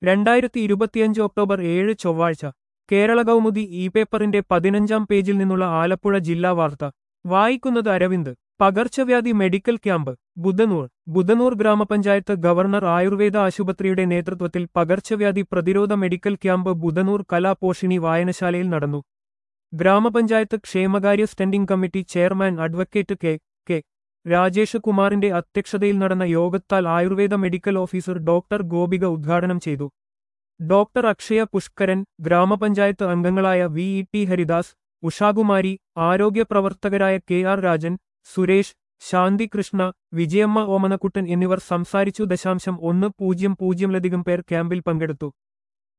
രണ്ടായിരത്തി ഇരുപത്തിയഞ്ച് ഒക്ടോബർ ഏഴ് ചൊവ്വാഴ്ച കേരള കൗമുദി ഇ പേപ്പറിന്റെ പതിനഞ്ചാം പേജിൽ നിന്നുള്ള ആലപ്പുഴ ജില്ലാ വാർത്ത വായിക്കുന്നത് അരവിന്ദ് പകർച്ചവ്യാധി മെഡിക്കൽ ക്യാമ്പ് ബുധനൂർ ബുധനൂർ ഗ്രാമപഞ്ചായത്ത് ഗവർണർ ആയുർവേദ ആശുപത്രിയുടെ നേതൃത്വത്തിൽ പകർച്ചവ്യാധി പ്രതിരോധ മെഡിക്കൽ ക്യാമ്പ് ബുധനൂർ കലാപോഷിണി വായനശാലയിൽ നടന്നു ഗ്രാമപഞ്ചായത്ത് ക്ഷേമകാര്യ standing committee chairman advocate K K Rajesh കുമാറിന്റെ അധ്യക്ഷതയിൽ നടന്ന യോഗത്താൽ Ayurveda medical officer doctor Gopika ഉദ്ഘാടനം ചെയ്തു ഡോക്ടർ അക്ഷയ പുഷ്കരൻ ഗ്രാമപഞ്ചായത്ത് അംഗങ്ങളായ V E T Haridas Ushakumari ആരോഗ്യ പ്രവർത്തകരായ കെ ആർ രാജൻ സുരേഷ് ശാന്തി കൃഷ്ണ വിജയമ്മ ഓമനക്കുട്ടൻ എന്നിവർ സംസാരിച്ചു ദശാംശം ഒന്ന് പൂജ്യം പൂജ്യമിലധികം പേർ ക്യാമ്പിൽ പങ്കെടുത്തു